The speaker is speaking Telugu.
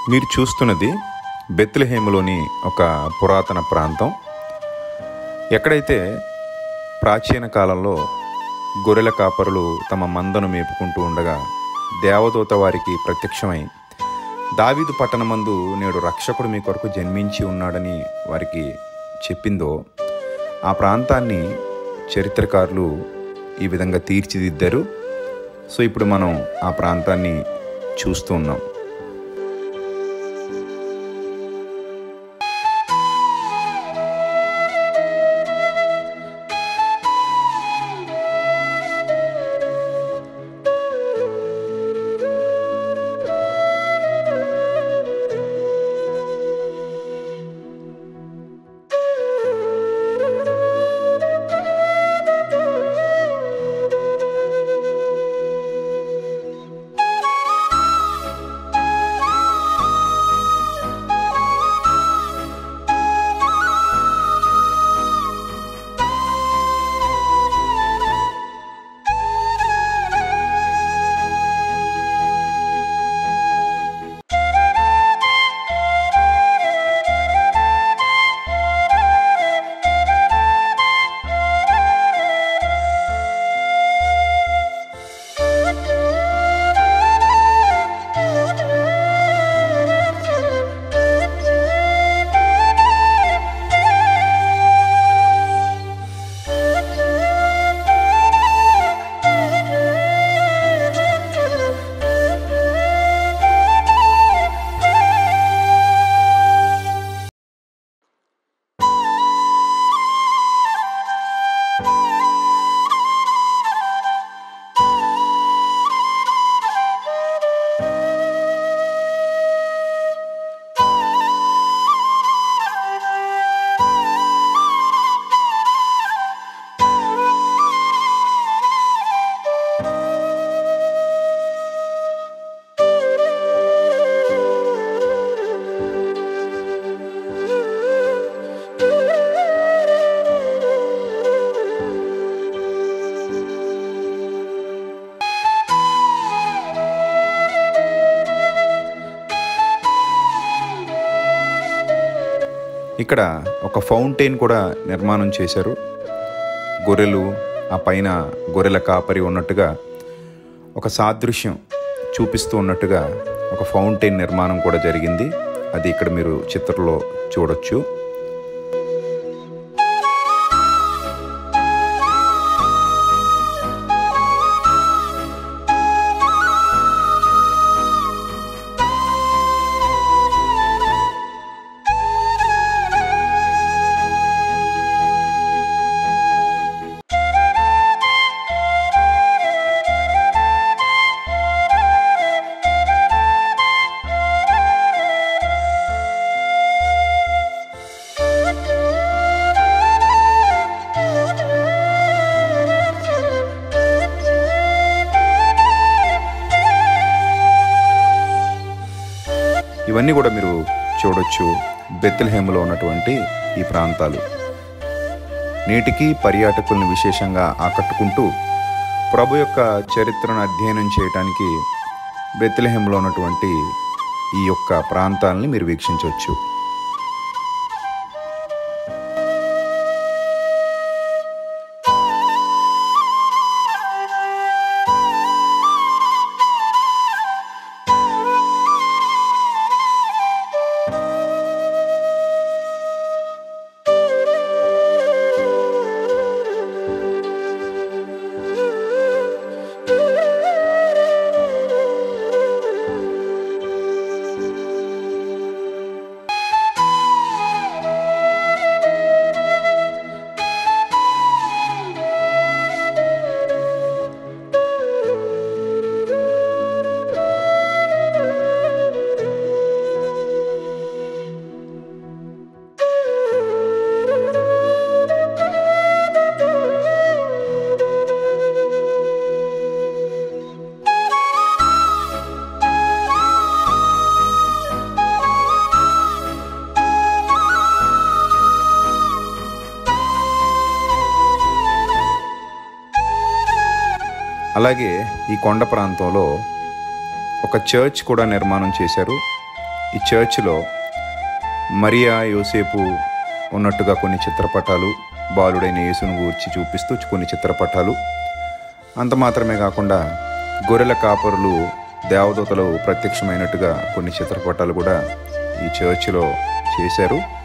మీరు చూస్తున్నది బెత్లహేములోని ఒక పురాతన ప్రాంతం ఎక్కడైతే ప్రాచీన కాలంలో గొర్రెల కాపరులు తమ మందను మేపుకుంటూ ఉండగా దేవదూత వారికి ప్రత్యక్షమై దావీదు పట్టణమందు నేడు రక్షకుడు మీ కొరకు జన్మించి ఉన్నాడని వారికి చెప్పిందో ఆ ప్రాంతాన్ని చరిత్రకారులు ఈ విధంగా తీర్చిదిద్దారు సో ఇప్పుడు మనం ఆ ప్రాంతాన్ని చూస్తూ ఉన్నాం ఇక్కడ ఒక ఫౌంటైన్ కూడా నిర్మాణం చేశారు గొర్రెలు ఆ పైన గొర్రెల కాపరి ఉన్నట్టుగా ఒక సాదృశ్యం చూపిస్తూ ఉన్నట్టుగా ఒక ఫౌంటైన్ నిర్మాణం కూడా జరిగింది అది ఇక్కడ మీరు చిత్రంలో చూడొచ్చు ఇవన్నీ కూడా మీరు చూడొచ్చు బెత్లహేములో ఉన్నటువంటి ఈ ప్రాంతాలు నేటికి పర్యాటకులను విశేషంగా ఆకట్టుకుంటూ ప్రభు యొక్క చరిత్రను అధ్యయనం చేయడానికి బెత్లహేంలో ఉన్నటువంటి ఈ యొక్క ప్రాంతాలని మీరు వీక్షించవచ్చు అలాగే ఈ కొండ ప్రాంతంలో ఒక చర్చ్ కూడా నిర్మాణం చేశారు ఈ చర్చ్లో మరియా యోసేపు ఉన్నట్టుగా కొన్ని చిత్రపటాలు బాలుడైన యేసును గూర్చి చూపిస్తూ కొన్ని చిత్రపటాలు అంత మాత్రమే కాకుండా గొర్రెల కాపరులు దేవదూతలు ప్రత్యక్షమైనట్టుగా కొన్ని చిత్రపటాలు కూడా ఈ చర్చిలో చేశారు